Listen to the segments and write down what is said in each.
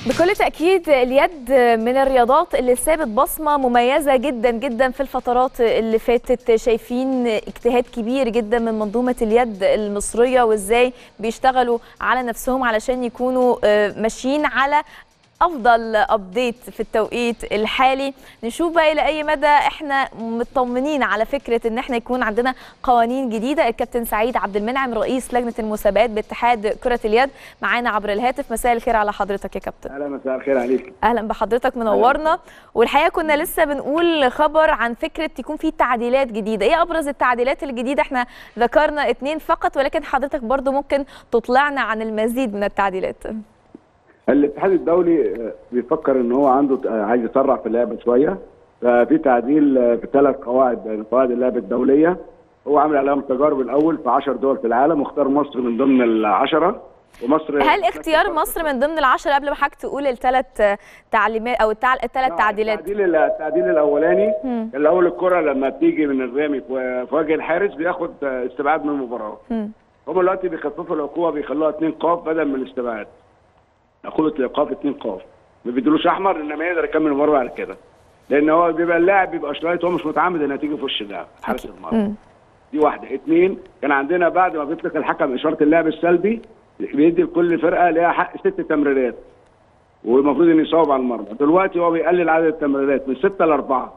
بكل تأكيد اليد من الرياضات اللي سابت بصمة مميزة جدا جدا في الفترات اللي فاتت شايفين اجتهاد كبير جدا من منظومة اليد المصرية وازاي بيشتغلوا على نفسهم علشان يكونوا ماشيين على افضل ابديت في التوقيت الحالي نشوف بقى الى اي مدى احنا مطمنين على فكره ان احنا يكون عندنا قوانين جديده الكابتن سعيد عبد المنعم رئيس لجنه المسابقات باتحاد كره اليد معانا عبر الهاتف مساء الخير على حضرتك يا كابتن اهلا مساء الخير عليك اهلا بحضرتك منورنا والحقيقه كنا لسه بنقول خبر عن فكره يكون في تعديلات جديده ايه ابرز التعديلات الجديده احنا ذكرنا اثنين فقط ولكن حضرتك برضو ممكن تطلعنا عن المزيد من التعديلات الاتحاد الدولي بيفكر ان هو عنده عايز يسرع في اللعبه شويه ففي تعديل في ثلاث قواعد من قواعد اللعبه الدوليه هو عامل عليهم تجارب الاول في 10 دول في العالم واختار مصر من ضمن العشره ومصر هل اختيار مصر من ضمن العشره قبل ما حضرتك تقول الثلاث تعليمات او الثلاث تعديلات التعديل التعديل الاولاني الاول الكره لما بتيجي من الرامي في وجه الحارس بياخد استبعاد من المباراه هم دلوقتي بيخففوا العقوبه بيخلوها 2 قاف بدل من الاستبعاد عقوبه الايقاف 2 قاف ما بيدلوش احمر انما يقدر يكمل المباراه بعد كده لان هو بيبقى اللاعب بيبقى شويه هو مش متعمد انها تيجي في وش اللاعب حارس المرمى دي واحده اثنين كان عندنا بعد ما بيطلق الحكم اشاره اللعب السلبي بيدي لكل فرقه ليها حق ست تمريرات والمفروض ان يصوب على المرمى دلوقتي هو بيقلل عدد التمريرات من سته لاربعه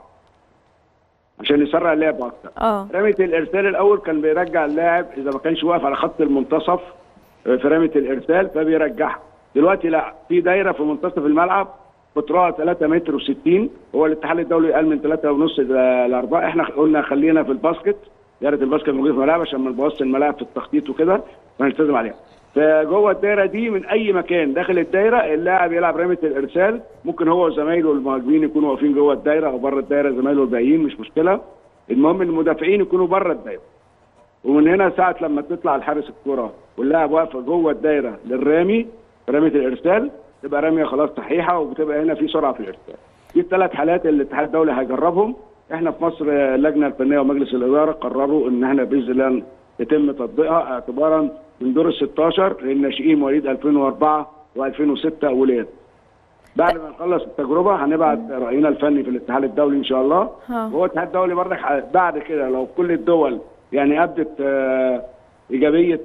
عشان يسرع اللعب اكتر اه رميه الارسال الاول كان بيرجع اللاعب اذا ما كانش واقف على خط المنتصف في رميه الارسال فبيرجعها دلوقتي لا في دايره في منتصف الملعب قطرها 3 متر و60 هو الاتحاد الدولي قال من 3 ونص ل 4 احنا قلنا خلينا في الباسكت دايره الباسكت موجوده في الملاعب عشان ما نبوظش الملاعب في التخطيط وكده فنلتزم عليها فجوه الدايره دي من اي مكان داخل الدايره اللاعب يلعب رميه الارسال ممكن هو وزمايله المهاجمين يكونوا واقفين جوه الدايره او بره الدايره زمايله الباقيين مش مشكله المهم ان المدافعين يكونوا بره الدايره ومن هنا ساعه لما تطلع الحارس الكره واللاعب واقف جوه الدايره للرامي رميه الارسال تبقى رميه خلاص صحيحه وبتبقى هنا في سرعه في الارسال. دي الثلاث حالات اللي الاتحاد الدولي هيجربهم احنا في مصر اللجنه الفنيه ومجلس الاداره قرروا ان احنا باذن الله يتم تطبيقها اعتبارا من دور ال 16 للناشئين مواليد 2004 و2006 ولاد. بعد ما نخلص التجربه هنبعت راينا الفني في الاتحاد الدولي ان شاء الله وهو الاتحاد الدولي برضك بعد كده لو كل الدول يعني ابدت آه ايجابيه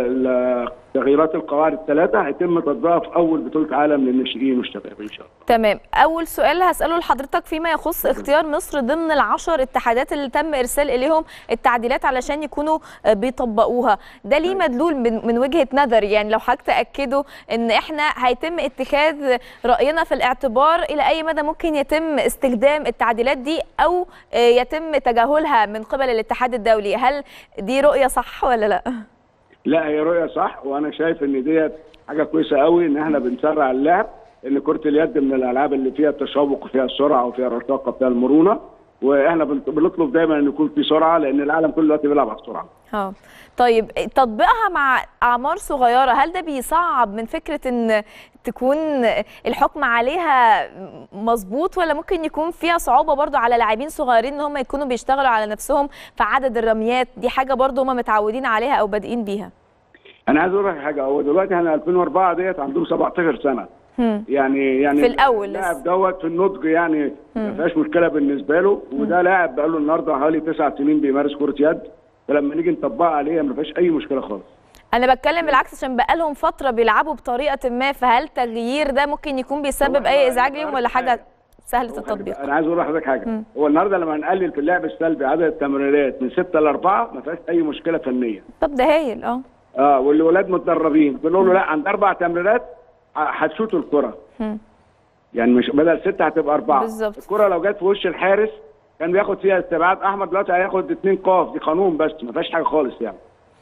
تغييرات القواعد الثلاثه هيتم تطبيقها في اول بطوله عالم للناشئين والشباب ان شاء الله. تمام، اول سؤال هساله لحضرتك فيما يخص اختيار مصر ضمن العشر اتحادات اللي تم ارسال اليهم التعديلات علشان يكونوا بيطبقوها، ده ليه مدلول من, من وجهه نظري يعني لو حضرتك تاكدوا ان احنا هيتم اتخاذ راينا في الاعتبار الى اي مدى ممكن يتم استخدام التعديلات دي او يتم تجاهلها من قبل الاتحاد الدولي، هل دي رؤيه صح ولا لا؟ لا هي رؤيه صح وانا شايف ان ديت حاجه كويسه قوي ان احنا بنسرع اللعب ان كره اليد من الالعاب اللي فيها التشابك وفيها السرعه وفيها الرشاقه وفيها المرونه واحنا بنطلب دايما ان يكون في سرعه لان العالم كله دلوقتي بيلعب على السرعه. اه طيب تطبيقها مع اعمار صغيره هل ده بيصعب من فكره ان تكون الحكم عليها مظبوط ولا ممكن يكون فيها صعوبه برضو على لاعبين صغيرين ان هم يكونوا بيشتغلوا على نفسهم في عدد الرميات دي حاجه برضو هم متعودين عليها او بادئين بيها انا عايز اقول لك حاجه هو دلوقتي احنا 2004 ديت عندهم 17 سنه هم. يعني يعني في الاول اللاعب دوت في النضج يعني ما فيهاش مشكله بالنسبه له وده لاعب بقى له النهارده حوالي تسع سنين بيمارس كره يد فلما نيجي نطبقها عليه ما فيهاش اي مشكله خالص انا بتكلم بالعكس عشان بقالهم فتره بيلعبوا بطريقه ما فهل التغيير ده ممكن يكون بيسبب اي ازعاج ليهم ولا حاجه سهله التطبيق انا عايز اقول لحضرتك حاجه م. هو النهارده لما نقلل في اللعب السلبي عدد التمريرات من 6 ل 4 ما فيهاش اي مشكله فنيه طب ده هايل اه اه والولاد متدربين بنقول له لا عند اربع تمريرات هتشوطوا الكره يعني مش بدل ستة هتبقى أربعة بالظبط الكرة لو جت في وش الحارس كان بياخد فيها استبعاد أحمد دلوقتي هياخد اتنين قاف دي قانون بس ما فيهاش حاجة خالص يعني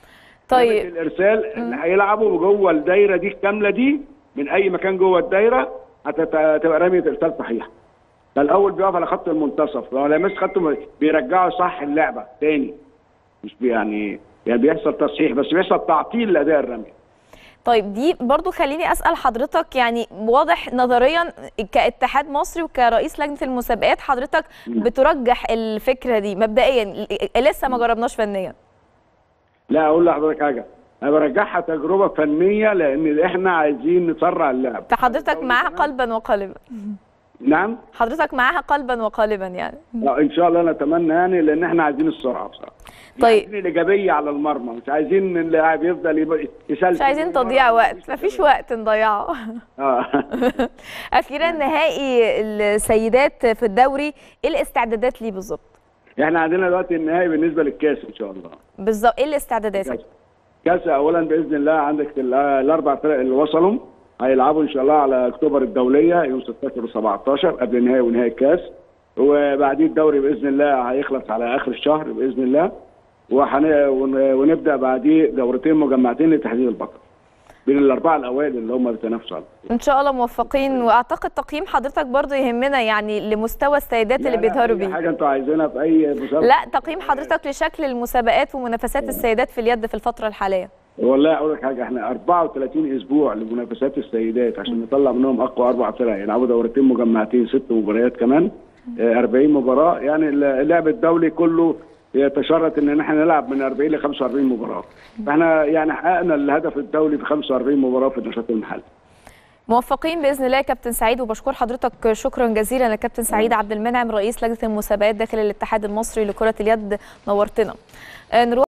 طيب الإرسال اللي هيلعبوا جوه الدايرة دي الكاملة دي من أي مكان جوه الدايرة هتبقى رمية إرسال صحيحة فالأول بيقف على خط المنتصف لو لمس خطه بيرجعوا صح اللعبة تاني مش يعني يعني بيحصل تصحيح بس بيحصل تعطيل لأداء الرمية طيب دي برضو خليني اسال حضرتك يعني واضح نظريا كاتحاد مصري وكرئيس لجنه المسابقات حضرتك بترجح الفكره دي مبدئيا لسه ما جربناش فنيا لا اقول لحضرتك حاجه انا برجعها تجربه فنيه لان احنا عايزين نسرع اللعب فحضرتك معاها قلبا وقالبا نعم حضرتك معاها قلبا وقالبا يعني آه، ان شاء الله نتمنى يعني لان احنا عايزين السرعه بصراحه طيب. عايزين الايجابيه على المرمى مش عايزين اللاعب يفضل يب- يسلسل مش عايزين تضييع وقت مفيش وقت نضيعه اه اخيرا نهائي السيدات في الدوري ايه الاستعدادات ليه بالظبط احنا عندنا دلوقتي النهائي بالنسبه للكاس ان شاء الله بالظبط ايه الاستعدادات كاس كاس اولا باذن الله عندك ال- الاربع فرق اللي وصلوا هيلعبوا ان شاء الله على اكتوبر الدوليه يوم 16 و17 قبل النهائي ونهائي الكاس وبعدين الدوري باذن الله هيخلص على اخر الشهر باذن الله وحن... ون- ونبدا بعديه دورتين مجمعتين لتحديد البطل بين الاربعه الاوائل اللي هم بيتنافسوا على ان شاء الله موفقين واعتقد تقييم حضرتك برضو يهمنا يعني لمستوى السيدات اللي لا، لا، بيظهروا أي بيه حاجه انتوا عايزينها في اي مسابقه لا تقييم حضرتك لشكل المسابقات ومنافسات السيدات في اليد في الفتره الحاليه والله اقول لك حاجه احنا 34 اسبوع لمنافسات السيدات عشان نطلع منهم اقوى اربع فرق يلعبوا دورتين مجمعتين ست مباريات كمان آه، 40 مباراه يعني اللعب الدولي كله يتشرط ان احنا نلعب من 40 ل 45 مباراه فاحنا يعني حققنا الهدف الدولي في 45 مباراه في النشاط المحلي موفقين باذن الله يا كابتن سعيد وبشكر حضرتك شكرا جزيلا يا كابتن سعيد عبد المنعم رئيس لجنه المسابقات داخل الاتحاد المصري لكره اليد نورتنا آه، نروح